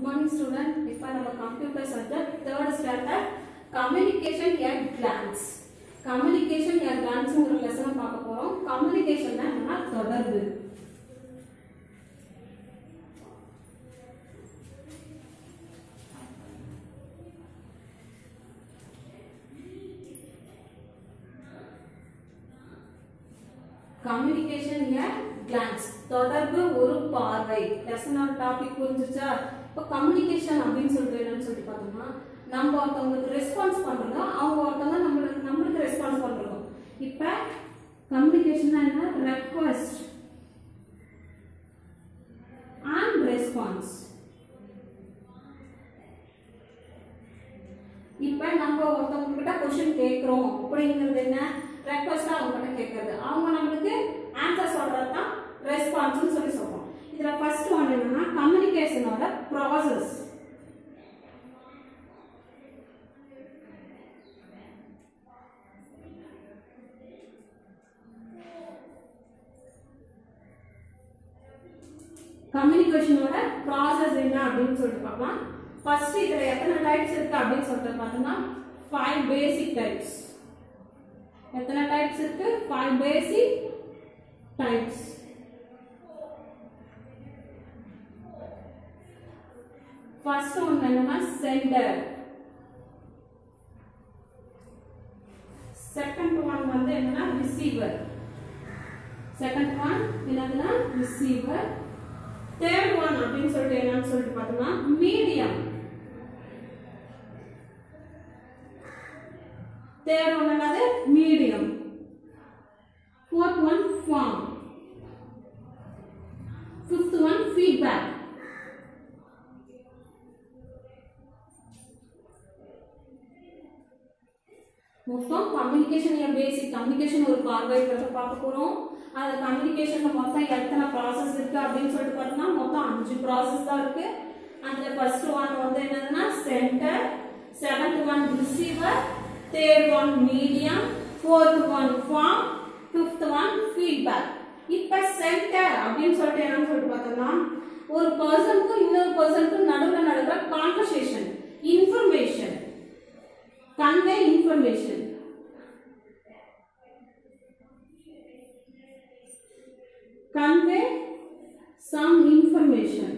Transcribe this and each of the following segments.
Morning student இப்போ நம்ம computer subject third standard communication at glance communication at glance ஒரு lesson பார்க்க போறோம் கம்யூனிகேஷன் என்னன்னா தொடர்பு கம்யூனிகேஷன் அட் கிளான்ஸ் தொடர்பு ஒரு பார்வை லெசனோட டாபிக் புரிஞ்சுச்சா இப்போ கம்யூனிகேஷன் அப்படின்னு சொல்லிட்டு என்னன்னு சொல்லிட்டு பார்த்தோம்னா நம்ம ஒருத்தவங்களுக்கு ரெஸ்பான்ஸ் பண்றோம் அவங்க ஒருத்தவங்க நம்மளுக்கு நம்மளுக்கு ரெஸ்பான்ஸ் பண்றோம் இப்போ கம்யூனிகேஷன் என்ன ரெக்வஸ்ட் அண்ட் ரெஸ்பான்ஸ் இப்போ நம்ம ஒருத்தவங்க கிட்ட கொஸ்டின் கேட்குறோம் அப்படிங்கிறது என்ன ரெக்வஸ்டா அவங்க கிட்ட கேட்கறது அவங்க நம்மளுக்கு ஆன்சர் சொல்றது தான் ரெஸ்பான்ஸ்னு சொல்லி சொல்றோம் இதுல ஃபர்ஸ்ட் ஒன் என்னன்னா கம்யூனிகேஷனோட ப்ராசஸ் கம்யூனிகேஷனோட ப்ராசஸ் என்ன அப்படின்னு சொல்லிட்டு பார்க்கலாம் ஃபர்ஸ்ட் இதுல எத்தனை டைப்ஸ் இருக்கு அப்படின்னு சொல்லிட்டு பார்த்தோம்னா ஃபைவ் பேசிக் டைப்ஸ் எத்தனை டைப்ஸ் இருக்கு five basic types first one என்னன்னா சென்டர் செகண்ட் ஒன் வந்து என்னன்னா ரிசீவர் செகண்ட் ஒன் என்னதுன்னா ரிசீவர் தேர்ட் ஒன் அப்படின்னு சொல்லிட்டு என்னன்னு சொல்லிட்டு பார்த்தோம்னா மீடியம் தேர்ட் ஒன் என்னது medium fourth one form fifth one feedback மொத்தம் கம்யூனிகேஷன் என் பேசிக் கம்யூனிகேஷன் ஒரு பார்வைக்கிறத பார்க்க போறோம் அந்த கம்யூனிகேஷன்ல மொத்தம் எத்தனை ப்ராசஸ் இருக்கு அப்படின்னு சொல்லிட்டு பார்த்தோம்னா மொத்தம் அஞ்சு ப்ராசஸ் தான் இருக்கு அதுல ஃபர்ஸ்ட் ஒன் வந்து என்னதுன்னா sender seventh one receiver third one medium fourth one form fifth one feedback இப்ப சென்டர் அப்படின்னு சொல்லிட்டு என்னன்னு சொல்லிட்டு பார்த்தோம்னா ஒரு பர்சனுக்கும் இன்னொரு பர்சனுக்கும் நடுவில் நடக்கிற conversation information convey information convey some information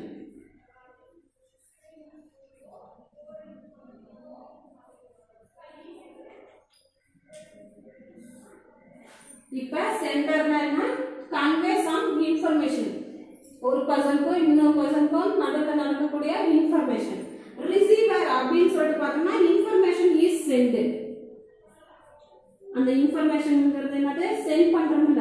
இப்ப சென்டர்னா என்ன கன்வே சம் இன்ஃபர்மேஷன் ஒரு பர்சனுக்கும் இன்னொரு பர்சனுக்கும் நடுவில் நடக்கக்கூடிய இன்ஃபர்மேஷன் ரிசீவர் அப்படின்னு சொல்லிட்டு பார்த்தோம்னா இன்ஃபர்மேஷன் இஸ் சென்ட் அந்த இன்ஃபர்மேஷன்ங்கிறது என்னது சென்ட் பண்றோம்ல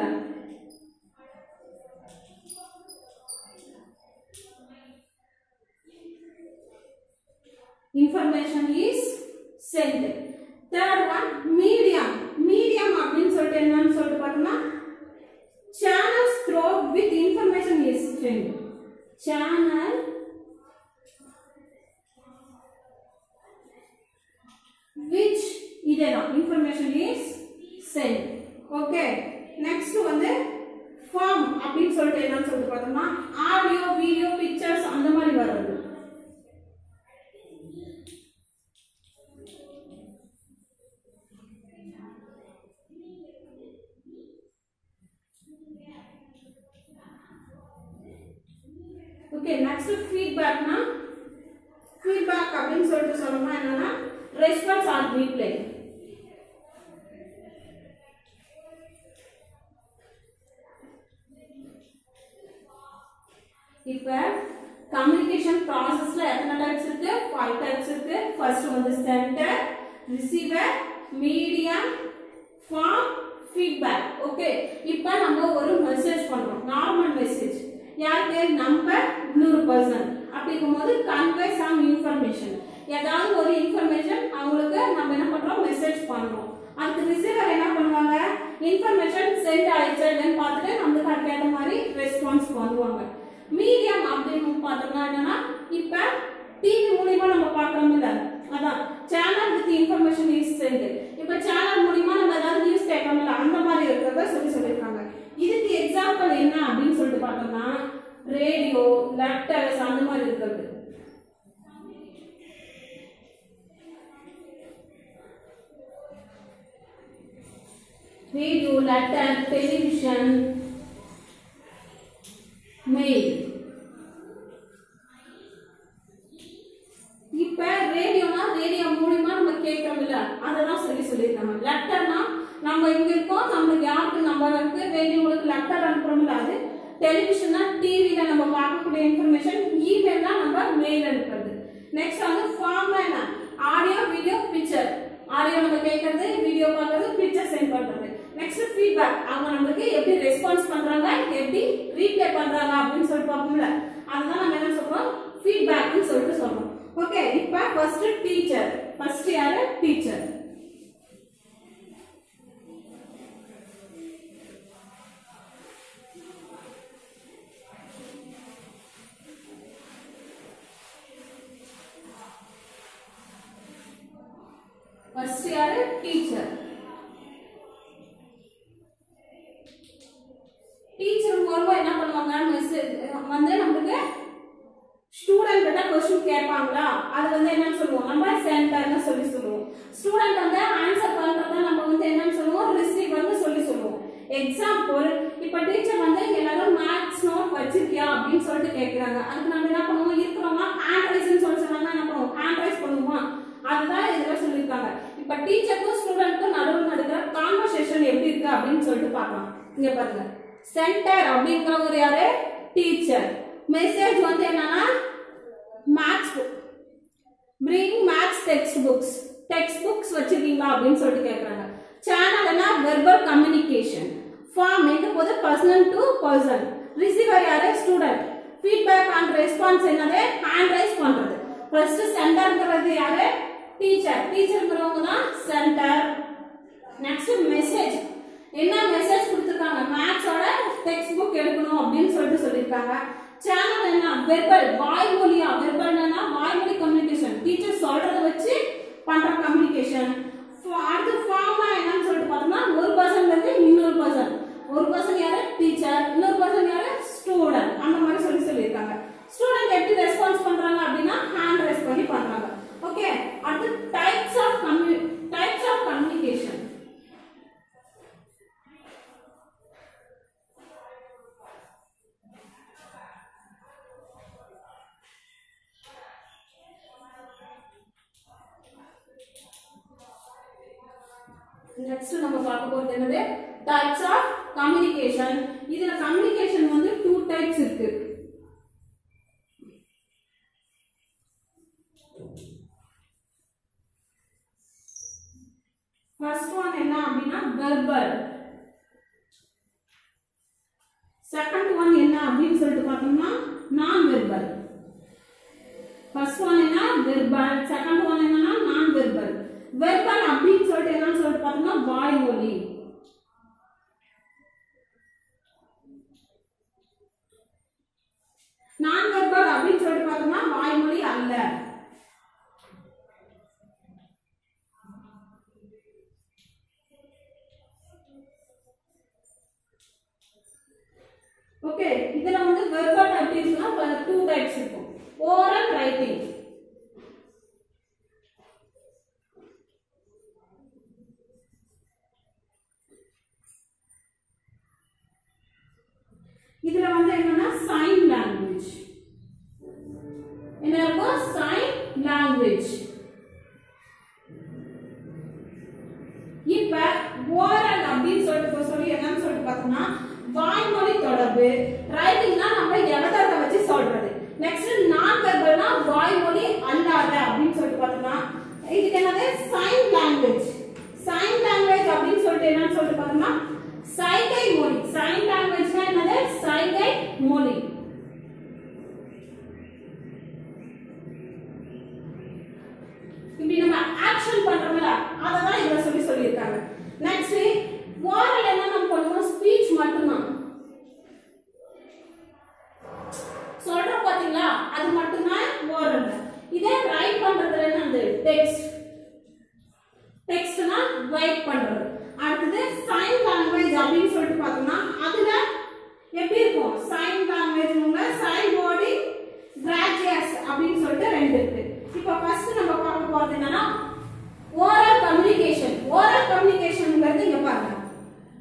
information is sent third one medium medium அப்படின்னு சொல்லிட்டு என்னன்னு சொல்லிட்டு பார்த்தோம்னா channels through with information is sent channel which இதேதான் information is sent okay next வந்து form அப்படின்னு சொல்லிட்டு என்னன்னு சொல்லிட்டு பார்த்தோம்னா ஆடியோ வீடியோ பிக்சர்ஸ் அந்த மாதிரி வர்றது ஓகே நெக்ஸ்ட் ஃபீட்பேக்னா ஃபீட்பேக் அப்படின்னு சொல்லிட்டு சொல்லணும்னா என்னன்னா ரெஸ்பான்ஸ் ஆர் ரீப்ளே இப்ப கம்யூனிகேஷன் ப்ராசஸ்ல எத்தனை டைப்ஸ் இருக்கு ஃபைவ் டைப்ஸ் இருக்கு ஃபர்ஸ்ட் வந்து sender receiver medium form feedback okay இப்போ நம்ம ஒரு மெசேஜ் பண்றோம் நார்மல் மெசேஜ் யாருக்கு நம்ம இன்னொரு பர்சன் அப்படிங்கும்போது கன்வே சம் இன்ஃபர்மேஷன் ஏதாவது ஒரு இன்ஃபர்மேஷன் அவங்களுக்கு நம்ம என்ன பண்றோம் மெசேஜ் பண்றோம் அதுக்கு ரிசீவர் என்ன பண்ணுவாங்க இன்ஃபர்மேஷன் சென்ட் ஆயிடுச்சு இல்லைன்னு பார்த்துட்டு நம்மளுக்கு அதுக்கேற்ற மாதிரி ரெஸ்பான்ஸ் பண்ணுவாங்க மீடியம் அப்படின்னு பார்த்தோம்னா என்னன்னா இப்ப டிவி மூலியமா நம்ம பார்க்கறோம் இல்ல அதான் channel with information is sent இப்ப சேனல் மூலியமா நம்ம ஏதாவது நியூஸ் கேட்கறோம்ல அந்த மாதிரி இருக்கிறத சொல்லி சொல்லியிருக்காங்க இதுக்கு எக்ஸாம்பிள் என்ன அப்படின்னு சொல்லிட்டு பார்த்தோம்னா ரேடியோ லெட்டர்ஸ் அந்த மாதிரி இருக்கிறது ரேடியோ லெட்டர் டெலிவிஷன் மெயில் இப்ப ரேடியோனா ரேடியோ மூலியமா நம்ம கேட்கறோம் இல்ல அதெல்லாம் சொல்லி சொல்லியிருக்காங்க லெட்டர்னா நம்ம இங்க இருக்கோம் நம்மளுக்கு யாருக்கு நம்பருக்கு ரேடியோங்களுக்கு லெட்டர் அனுப்புறோம்ல அது டெலிவிஷனா டிவில நம்ம பார்க்கக்கூடிய இன்ஃபர்மேஷன் இமெயில்னா நம்ம மெயில் அனுப்புறது நெக்ஸ்ட் வந்து ஃபார்ம்னா என்ன ஆடியோ வீடியோ பிக்சர் ஆடியோ நம்ம கேட்கறது வீடியோ பார்க்கறது பிக்சர் சென்ட் பண்றது நெக்ஸ்ட் ஃபீட்பேக் அவங்க நம்மளுக்கு எப்படி ரெஸ்பான்ஸ் பண்றாங்க எப்படி ரீப்ளே பண்றாங்க அப்படின்னு சொல்லிட்டு பார்ப்போம்ல அதுதான் நம்ம என்ன சொல்றோம் ஃபீட்பேக்னு சொல்லிட்டு சொல்றோம் ஓகே இப்போ ஃபர்ஸ்ட் டீச்சர் ஃபர்ஸ்ட் யாரு டீச்சர் ஃபர்ஸ்ட் யாரு டீச்சர் டீச்சர் மூலமா என்ன பண்ணுவாங்க மெசேஜ் வந்து நம்மளுக்கு ஸ்டூடெண்ட் கிட்ட கொஸ்டின் கேட்பாங்களா அது வந்து என்னன்னு சொல்லுவோம் நம்ம சென்டர்னு சொல்லி சொல்லுவோம் ஸ்டூடெண்ட் வந்து ஆன்சர் பண்றத நம்ம வந்து என்னன்னு சொல்லுவோம் ரிசீவர்னு சொல்லி சொல்லுவோம் எக்ஸாம்பிள் இப்ப டீச்சர் வந்து எல்லாரும் மேத்ஸ் நோட் வச்சிருக்கியா அப்படின்னு சொல்லிட்டு கேக்குறாங்க அதுக்கு நம்ம என்ன பண்ணுவோம் இருக்கிறவங்க ஹேண்ட் ரைஸ்னு சொல்லி சொன்னாங்கன்னா என்ன பண்ணுவோம் ஹேண்ட் ரைஸ் பண்ணுவோமா அதுதான் இதுல சொல்லியிருக்காங்க இப்ப டீச்சருக்கும் ஸ்டூடெண்ட்க்கும் நடுவில் நடக்கிற கான்வர்சேஷன் எப்படி இருக்கு அப்படின்னு சொல்லிட்டு பார்க்கலாம் இங்க பாருங்க சென்டர் அப்படிங்கிறவர் யாரு டீச்சர் மெசேஜ் வந்து என்னன்னா maths book bring maths text books text books வச்சிருக்கீங்களா அப்படின்னு சொல்லிட்டு கேட்குறாங்க சேனல்னா வெர்பல் கம்யூனிகேஷன் ஃபார்ம் எங்க போது பர்சனல் டு பர்சன் ரிசீவர் யாரு ஸ்டூடெண்ட் ஃபீட்பேக் அண்ட் ரெஸ்பான்ஸ் என்னது ஹேண்ட் ரைஸ் பண்றது ஃபர்ஸ்ட் சென்டர்ங்கிறது யாரு டீச்சர் டீச்சர்ங்கிறவங்க தான் சென்டர் நெக்ஸ்ட் மெசேஜ் என்ன மெசேஜ் கொடுத்துருக்காங்க மேத்ஸோட டெக்ஸ்ட் புக் எடுக்கணும் அப்படின்னு சொல்லிட்டு சொல்லியிருக்காங்க சேனல் என்ன வெர்பல் வாய்மொழியா வெர்பல்னா வாய்மொழி கம்யூனிகேஷன் டீச்சர் சொல்றத வச்சு பண்ற கம்யூனிகேஷன் அடுத்து ஃபார்ம்னா என்னன்னு சொல்லிட்டு பார்த்தோம்னா ஒரு பர்சன் இருக்கு இன்னொரு பர்சன் ஒரு பர்சன் யாரு டீச்சர் இன்னொரு பர்சன் யாரு ஸ்டூடெண்ட் அந்த மாதிரி சொல்லி சொல்லியிருக்காங்க ஸ்டூடெண்ட் எப்படி ரெஸ்பான்ஸ் பண்றாங்க அப்படின்னா ஹேண்ட் ரைஸ் பண்ணி பண்றாங்க ஓகே அடுத்து types of commu types of communication next நம்ம பார்க்க போறது என்னது டைப்ஸ் ஆஃப் கம்யூனிகேஷன் இதுல கம்யூனிகேஷன் வந்து டூ டைப்ஸ் இருக்கு ஃபர்ஸ்ட் ஒன் என்ன அப்படின்னா வெர்பல் செகண்ட் ஒன் என்ன அப்படின்னு சொல்லிட்டு பார்த்தோம்னா நான் வெர்பல் ஃபர்ஸ்ட் ஒன் என்ன வெர்பல் செகண்ட் ஒன் என்னன்னா நான் வெர்பல் வெர்பல் அப்படின்னு சொல்லிட்டு என்னன்னு சொல்லிட்டு பார்த்தோம்னா வாய்மொழி நான் வெர்பல் அப்படின்னு சொல்லிட்டு பார்த்தோம்னா வாய்மொழி அல்ல ஓகே இதுல வந்து வெர்பல் எப்படி இருக்குன்னா டூ டைப்ஸ் இருக்கும் ஓரல் ரைட்டிங் இதுல வந்து என்னன்னா சைன் லாங்குவேஜ் என்ன இருக்கும் சைன் லாங்குவேஜ் இப்ப ஓரல் அப்படின்னு சொல்லிட்டு இப்ப சொல்லி என்னன்னு சொல்லிட்டு பார்த்தோம்னா வாய்மொழி தொடர்பு ரைட்டிங்னா நம்ம எழுதுறத வச்சு சொல்றது நெக்ஸ்ட் நான் வெர்பல்னா வாய்மொழி அல்லாத அப்படின்னு சொல்லிட்டு பார்த்தோம்னா இதுக்கு என்னது சைன் லாங்குவேஜ் சைன் லாங்குவேஜ் அப்படின்னு சொல்லிட்டு என்னன்னு சொல்லிட்டு பார்த்தோம்னா சைகை மொழி சைன் லாங்குவேஜ்னா என்னது சைகை மொழி இப்படி நம்ம ஆக்ஷன் பண்றோம்ல அதை தான் இதுல சொல்லி சொல்லியிருக்காங்க நெக்ஸ்ட் ஓரல் என்ன நம்ம பண்ணுவோம் ஸ்பீச் மட்டும்தான் சொல்றோம் பாத்தீங்களா அது மட்டும்தான் ஓரல் இதே ரைட் பண்றதுல என்ன அந்த டெக்ஸ்ட் டெக்ஸ்ட்னா ரைட் பண்றது அடுத்தது சைன் லாங்குவேஜ் அப்படின்னு சொல்லிட்டு பார்த்தோம்னா அதுல எப்படி இருக்கும் சைன் லாங்குவேஜ் உங்க சைன் பாடி கிராஜியஸ் அப்படின்னு சொல்லிட்டு ரெண்டு இருக்கு இப்போ ஃபர்ஸ்ட் நம்ம பார்க்க போறது என்னன்னா ஓரல் கம்யூனிகேஷன் ஓரல் கம்யூனிகேஷன்ங்கிறது இங்க பாருங்க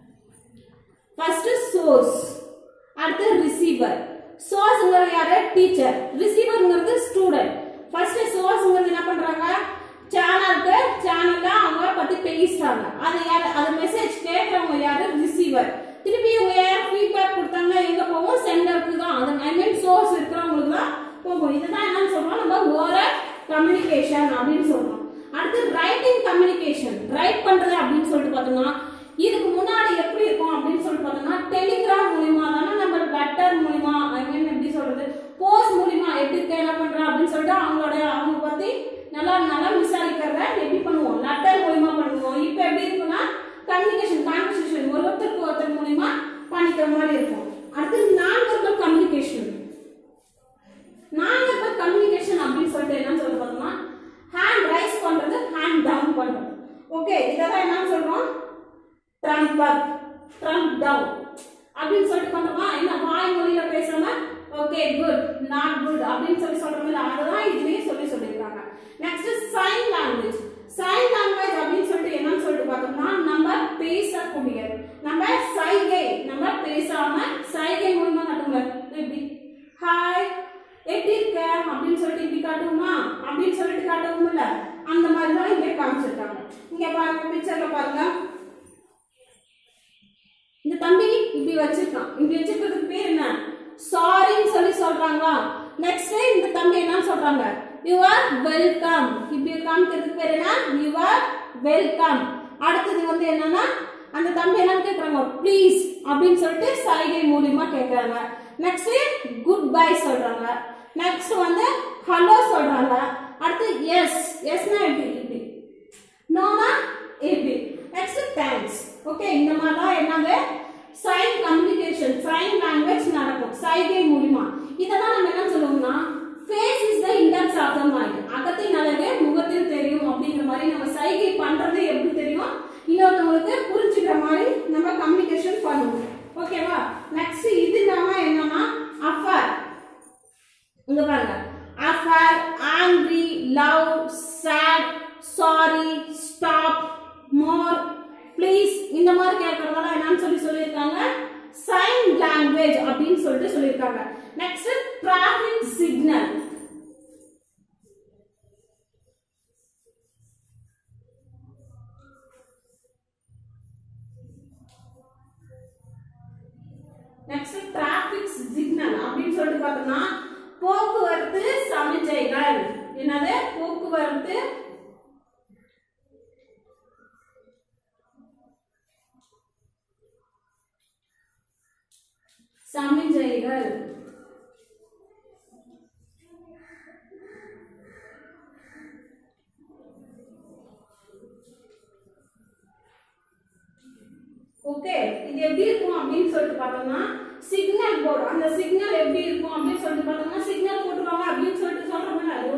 ரிசீவர்ங்கிறது ஸ்டூடெண்ட் ஃபர்ஸ்ட் சோர்ஸ்ங்கிறது என்ன பண்றாங்க சேனலுக்கு சேனல்ல அவங்க பத்தி பேசுறாங்க அது யாரு அது மெசேஜ் கேட்கறவங்க யாரு ரிசீவர் திருப்பி இவங்க யார் ஃபீட்பேக் கொடுத்தாங்கன்னா எங்க போகும் சென்டருக்கு தான் அது ஐ மீன் சோர்ஸ் இருக்கிறவங்களுக்கு தான் போகும் இதுதான் என்னன்னு சொல்றோம் நம்ம ஓரல் கம்யூனிகேஷன் அப்படின்னு சொல்றோம் அடுத்து ரைட்டிங் கம்யூனிகேஷன் ரைட் பண்றது அப்படின்னு சொல்லிட்டு பார்த்தோம்னா இதுக்கு முன்னாடி எப்படி இருக்கும் அப்படின்னு சொல்லிட்டு பார்த்தோம்னா டெலிகிராம் மூலியமா தானே நம்ம லெட்டர் மூலியமா ஐ மீன் எப்படி சொல்றது போஸ்ட் மூலியமா எப்படி இருக்க என்ன பண்ற அப்படின்னு சொல்லிட்டு அவங்களோட அவங்க பத்தி நல்லா நல்லா விசாரிக்கிறத எப்படி பண்ணுவோம் லெட்டர் மூலியமா பண்ணுவோம் இப்போ எப்படி இருக்குன்னா கம்யூனிகேஷன் கான்வர்சேஷன் ஒருத்தருக்கு ஒருத்தர் மூலியமா பண்ணிக்கிற மாதிரி இருக்கும் அடுத்து non verbal communication non verbal communication அப்படின்னு சொல்லிட்டு என்ன சொல்றது பார்த்தோம்னா ஹேண்ட் ரைஸ் பண்றது ஹேண்ட் டவுன் பண்றது ஓகே இதெல்லாம் என்னன்னு சொல்றோம் ட்ரம்ப் அப் ட்ரம்ப் டவுன் அப்படின்னு சொல்லிட்டு பண்றோமா என்ன வாய் மொழியில பேசாம ஓகே குட் நாட் குட் அப்படின்னு சொல்லி சொல்றோம்ல அதுதான் இதுலயே சொல்லி சொல்லிருக்காங்க next sign language sign language அப்படின்னு சொல்லிட்டு என்னன்னு சொல்லிட்டு பார்த்தோம்னா நம்ம பேசக்கூடிய நம்ம சைகை நம்ம பேசாம சைகை மூலமா காட்டுங்க எப்படி ஹாய் எப்படி இருக்க அப்படின்னு சொல்லிட்டு இப்படி காட்டுவோமா அப்படின்னு சொல்லிட்டு காட்டுவோம்ல அந்த மாதிரி தான் இங்கே காமிச்சிருக்காங்க இங்க பாருங்க பிக்சர்ல பாருங்க இந்த தம்பி இப்படி வச்சிருக்கான் இப்படி வச்சிருக்கிறதுக்கு பேர் என்ன சாரின்னு சொல்லி சொல்றாங்களா நெக்ஸ்ட் இந்த தம்பி என்ன சொல்றாங்க யூ ஆர் வெல்கம் இப்படி காமிக்கிறதுக்கு பேர் என்ன யூ ஆர் வெல்கம் அடுத்தது வந்து என்னன்னா அந்த தம்பி என்ன கேக்குறாங்க ப்ளீஸ் அப்படின்னு சொல்லிட்டு சைகை மூலியமா கேக்குறாங்க நெக்ஸ்ட் குட் பை சொல்றாங்க நெக்ஸ்ட் வந்து ஹலோ சொல்றாங்க அடுத்து எஸ் எஸ்னா எப்படி இப்படி நோனா இப்படி நெக்ஸ்ட் தேங்க்ஸ் ஓகே இந்த மாதிரி தான் என்னது சைன் கம்யூனிகேஷன் சைன் லாங்குவேஜ் நடக்கும் சைகை மூலியமா இதெல்லாம் நம்ம என்ன சொல்லுவோம்னா face is the index of the mind அகத்தின் அழகு முகத்தில் தெரியும் அப்படிங்கிற மாதிரி நம்ம சைகை பண்றது எப்படி தெரியும் இன்னொருத்தவங்களுக்கு புரிஞ்சுக்கிற மாதிரி நம்ம கம்யூனிகேஷன் பண்ணுவோம் ஓகேவா நெக்ஸ்ட் இது இல்லாம என்னன்னா அஃபர் இங்க பாருங்க after angry love sad sorry stop more please இந்த மாதிரி கேட்கறதெல்லாம் என்னன்னு சொல்லி சொல்லியிருக்காங்க சைன் லாங்குவேஜ் அப்படின்னு சொல்லிட்டு சொல்லியிருக்காங்க next traffic signal next traffic signal அப்படின்னு சொல்லிட்டு பார்த்தோம்னா போக்குவரத்து சமிஞ்சைகள் என்னது போக்குவரத்து சமிஞ்சைகள் ஓகே இது எப்படி இருக்கும் அப்படின்னு சொல்லிட்டு பார்த்தோம்னா சிக்னல் போர்டு அந்த சிக்னல் எப்படி இருக்கும் அப்படின்னு சொல்லிட்டு பார்த்தோம்னா சிக்னல் போட்டுருவாங்க அப்படின்னு சொல்லிட்டு சொல்றோம்ல அது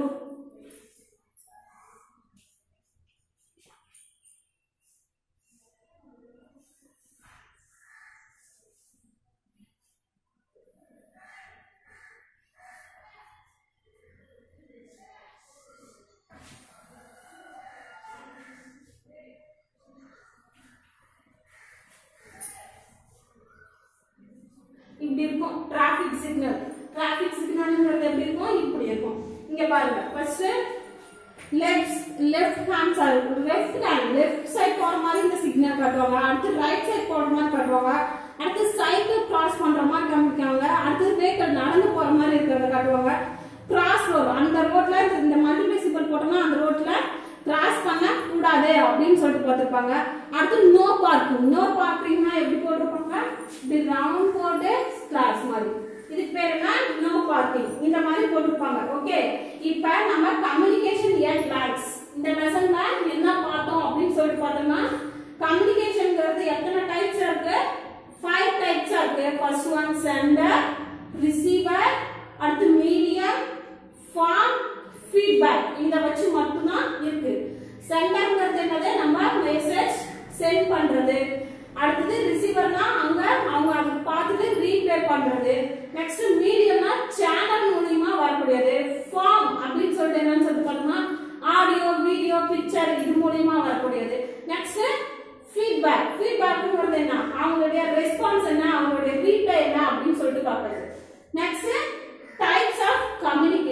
இப்படி இருக்கும் டிராஃபிக் சிக்னல் டிராஃபிக் சிக்னல்ங்கிறது எப்படி இருக்கும் இப்படி இருக்கும் இங்க பாருங்க first left left hand side left hand left side போற மாதிரி இந்த சிக்னல் காட்டுவாங்க அடுத்து ரைட் சைடு போற மாதிரி காட்டுவாங்க அடுத்து சைக்கிள் கிராஸ் பண்ற மாதிரி காமிக்காங்க அடுத்து வெஹிக்கிள் நடந்து போற மாதிரி இருக்கிறத காட்டுவாங்க கிராஸ் ரோடு அந்த ரோட்ல இந்த மல்டிபிள் சிம்பிள் போட்டோம்னா அந்த ரோட்ல கிராஸ் பண்ண கூடாது அப்படின்னு சொல்லிட்டு பார்த்துருப்பாங்க அடுத்து நோ பார்க்கிங் நோ பார்க்கிங்னா எப்படி போட்டிருப்பாங்க இப்படி ரவுண்ட் போட்டு கிளாஸ் மாதிரி இதுக்கு பேர் என்ன நோ பார்க்கிங் இந்த மாதிரி போட்டிருப்பாங்க ஓகே இப்போ நம்ம கம்யூனிகேஷன் எட் லைக்ஸ் இந்த லெசன்ல என்ன பார்த்தோம் அப்படின்னு சொல்லிட்டு பார்த்தோம்னா கம்யூனிகேஷன்ங்கிறது எத்தனை டைப்ஸ் இருக்கு ஃபைவ் டைப்ஸ் இருக்கு ஃபர்ஸ்ட் ஒன் சென்டர் ரிசீவர் அடுத்து மீடியம் ஃபார்ம் ஃபீட்பேக் இத வச்சு மட்டும்தான் இருக்கு சென்டர்ங்கிறது என்னது நம்ம மெசேஜ் சென்ட் பண்றது அடுத்தது ரிசீவர்னா அங்க அவங்க அதை பார்த்துட்டு ரீப்ளே பண்றது நெக்ஸ்ட் மீடியம்னா சேனல் மூலியமா வரக்கூடியது ஃபார்ம் அப்படின்னு சொல்லிட்டு என்னன்னு சொல்லிட்டு பார்த்தோம்னா ஆடியோ வீடியோ பிக்சர் இது மூலியமா வரக்கூடியது நெக்ஸ்ட் ஃபீட்பேக் ஃபீட்பேக்ங்கிறது என்ன அவங்களுடைய ரெஸ்பான்ஸ் என்ன அவங்களுடைய ரீப்ளே என்ன அப்படின்னு சொல்லிட்டு பார்க்கறது நெக்ஸ்ட் டைப்ஸ் ஆஃப் கம்யூனிகேஷன்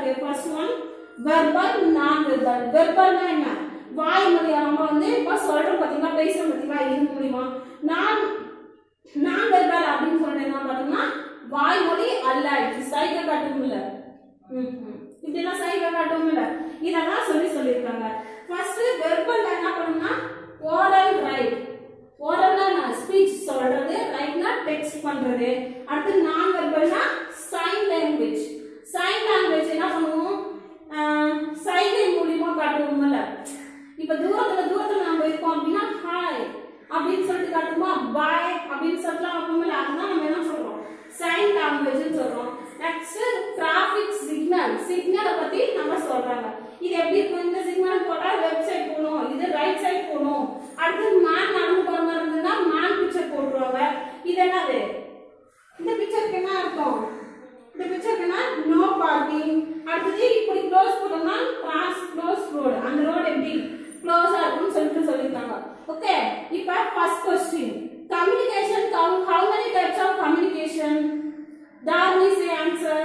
இருக்கு first one verbal non verbal வெர்பல்னா என்ன வாய்மொழி நம்ம வந்து இப்ப சொல்றோம் பாத்தீங்களா பேசுறோம் பாத்தீங்களா இது மூலியமா நான் நான் வெர்பல் அப்படின்னு சொல்றது என்ன பாத்தீங்கன்னா வாய்மொழி அல்ல இது சைகை காட்டும் இல்ல ம், ம். இப்படிலாம் சைகை காட்டும் இல்ல இதெல்லாம் சொல்லி சொல்லியிருக்காங்க ஃபர்ஸ்ட் வெர்பல் என்ன பண்ணணும்னா ஓரல் ரைட் ஓரல்னா நான் ஸ்பீச் சொல்றது ரைட்னா டெக்ஸ்ட் பண்றது அடுத்து நான் வெர்பல்னா சைன் லாங்குவேஜ் சைன் லாங்குவேஜ் என்ன பண்ணுவோம் ஆஹ், சைகை மூலியமா காட்டுவோம்ல இப்ப தூரத்துல தூரத்துல நம்ம இருக்கோம் அப்படின்னா ஹாய் அப்படின்னு சொல்லிட்டு காட்டுமா பாய் அப்படின்னு சொல்லிட்டு அப்போம்ல அதுதான் நம்ம என்ன சொல்றோம் சைன் லாங்குவேஜ்னு சொல்றோம் நெக்ஸ்ட் டிராஃபிக் சிக்னல் சிக்னலை பத்தி நம்ம சொல்றாங்க இது எப்படி இருக்கும் இந்த சிக்னல் போட்டா லெஃப்ட் சைடு போகணும் இது ரைட் சைடு போகணும் அடுத்து மேன் நடந்து போற மாதிரி இருந்ததுன்னா மேன் பிக்சர் போட்டுருவாங்க இது என்னது இந்த பிக்சருக்கு என்ன அர்த்தம் இந்த பிக்சருக்கு என்ன நோ பார்க்கிங் அடுத்தது இப்படி க்ளோஸ் போட்டோம்னா கிராஸ் க்ளோஸ் ரோடு அந்த ரோடு எப்படி க்ளோஸா இருக்கும்னு சொல்லிட்டு சொல்லியிருக்காங்க ஓகே இப்போ first question communication how many types of communication Darwin say answer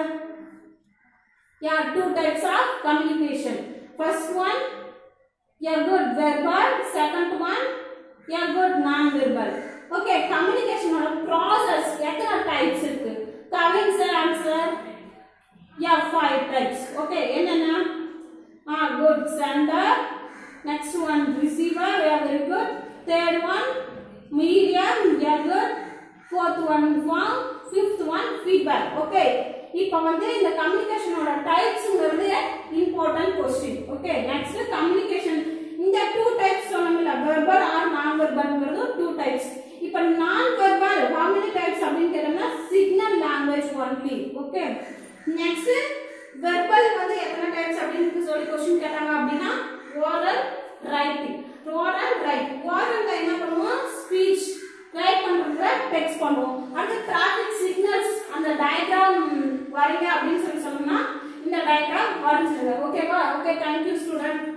yeah two types of communication first one yeah good verbal second one yeah good non-verbal okay communication ஓட process எத்தனை types இருக்கு Kavin sir answer yeah five types okay என்னென்ன ah good sender next one receiver yeah very good third one medium yeah good fourth one form fifth one feedback okay இப்போ வந்து இந்த கம்யூனிகேஷனோட டைப்ஸ்ங்கிறது important question okay next communication இந்த two types சொன்னோம்ல verbal or non வெர்பல்ங்கிறது two types இப்போ நான் வெர்பல் how many டைப்ஸ் அப்படின்னு கேட்டோம்னா signal language only okay next verbal வந்து எத்தனை டைப்ஸ் அப்படின்னு சொல்லி கொஸ்டின் கேட்டாங்க அப்படின்னா ஓரல் ரைட்டிங் ஓரல் ரைட் ஓரல்ல என்ன பண்ணுவோம் ஸ்பீச் ரைட் பண்றதுல டெக்ஸ்ட் பண்ணுவோம் அடுத்து டிராஃபிக் சிக்னல்ஸ் அந்த டயக்ராம் வரைங்க அப்படின்னு சொல்லி சொன்னோம்னா இந்த டயக்ராம் வரைஞ்சிருங்க ஓகேவா ஓகே தேங்க்யூ ஸ்டூடெண்ட்